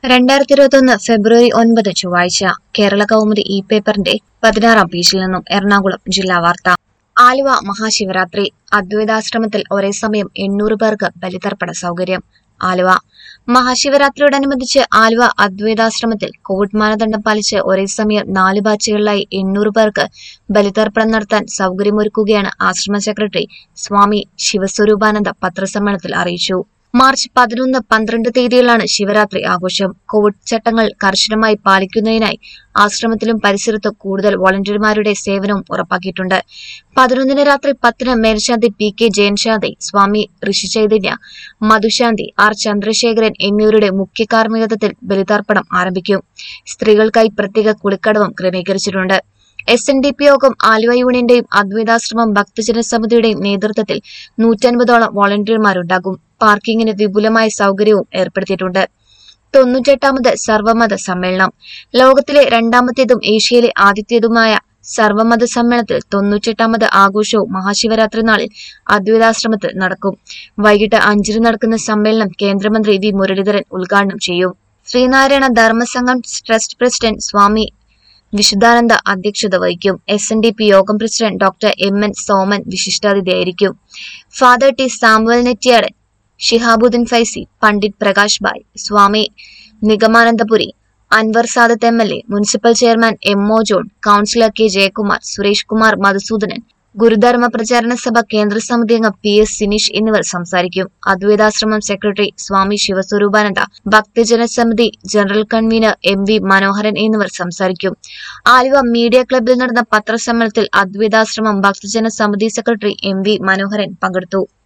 രണ്ടായിരത്തി ഇരുപത്തൊന്ന് ഫെബ്രുവരി ഒൻപത് ചൊവ്വാഴ്ച കേരള കൗമുദി ഇ പേപ്പറിന്റെ പതിനാറാം പേജിൽ നിന്നും എറണാകുളം ജില്ലാ വാർത്ത ആലുവ മഹാശിവരാത്രി അദ്വൈതാശ്രമത്തിൽ ഒരേ സമയം എണ്ണൂറ് പേർക്ക് ബലിതർപ്പണ സൗകര്യം ആലുവ മഹാശിവരാത്രിയോടനുബന്ധിച്ച് ആലുവ അദ്വൈതാശ്രമത്തിൽ കോവിഡ് മാനദണ്ഡം പാലിച്ച് ഒരേ സമയം നാല് ബാച്ചുകളിലായി എണ്ണൂറ് പേർക്ക് ബലിതർപ്പണം നടത്താൻ സൗകര്യമൊരുക്കുകയാണ് ആശ്രമ സെക്രട്ടറി സ്വാമി ശിവസ്വരൂപാനന്ദ പത്രസമ്മേളനത്തിൽ അറിയിച്ചു മാർച്ച് പതിനൊന്ന് പന്ത്രണ്ട് തീയതികളിലാണ് ശിവരാത്രി ആഘോഷം കോവിഡ് ചട്ടങ്ങൾ കർശനമായി പാലിക്കുന്നതിനായി ആശ്രമത്തിലും പരിസരത്തും കൂടുതൽ വോളണ്ടിയർമാരുടെ സേവനവും ഉറപ്പാക്കിയിട്ടുണ്ട് പതിനൊന്നിന് രാത്രി പത്തിന് മേൽശാന്തി P K Jayanshanthi Swami Rishi Chaitanya Madhushanthi R Chandrasekharan എന്നിവരുടെ മുഖ്യ കാർമ്മികത്വത്തിൽ ബലിതർപ്പണം ആരംഭിക്കും സ്ത്രീകൾക്കായി പ്രത്യേക കുളിക്കടവും ക്രമീകരിച്ചിട്ടുണ്ട് S N D P Yogam Aluva യൂണിയന്റെയും Advaita Ashram ഭക്തജന സമിതിയുടെയും നേതൃത്വത്തിൽ നൂറ്റൻപതോളം വോളണ്ടിയർമാരുണ്ടാകും പാർക്കിങ്ങിന് വിപുലമായ സൗകര്യവും ഏർപ്പെടുത്തിയിട്ടുണ്ട് തൊണ്ണൂറ്റെട്ടാമത് സർവമത സമ്മേളനം ലോകത്തിലെ രണ്ടാമത്തേതും ഏഷ്യയിലെ ആദ്യത്തേതുമായ സർവമത സമ്മേളനത്തിൽ തൊണ്ണൂറ്റെട്ടാമത് ആഘോഷവും മഹാശിവരാത്രി നാളിൽ അദ്വൈതാശ്രമത്തിൽ നടക്കും വൈകിട്ട് അഞ്ചിന് നടക്കുന്ന സമ്മേളനം കേന്ദ്രമന്ത്രി വി മുരളീധരൻ ഉദ്ഘാടനം ചെയ്യും ശ്രീനാരായണ ധർമ്മസംഘം ട്രസ്റ്റ് പ്രസിഡന്റ് സ്വാമി വിശുദ്ധാനന്ദ അധ്യക്ഷത വഹിക്കും S N D P Yogam president doctor M N Soman വിശിഷ്ടാതിഥിയായിരിക്കും father T Samuel Nettiyadan Shihabuddin Faizy Pandit Prakash Bai Swami Nigamanandapuri Anwar Sadath M L A municipal chairman M O John councillor K Jayakumar Suresh Kumar Madhusoodanan Gurudharma Pracharana Sabha കേന്ദ്ര സമിതി അംഗം പി എസ് സിനീഷ് എന്നിവർ സംസാരിക്കും അദ്വൈതാശ്രമം സെക്രട്ടറി സ്വാമി Sivaswarupananda Bhakthajana Samithi general convener M V Manoharan എന്നിവർ സംസാരിക്കും ആലുവ മീഡിയ ക്ലബ്ബിൽ നടന്ന പത്രസമ്മേളനത്തിൽ അദ്വൈതാശ്രമം ഭക്തജന സമിതി സെക്രട്ടറി എം വി മനോഹരൻ പങ്കെടുത്തു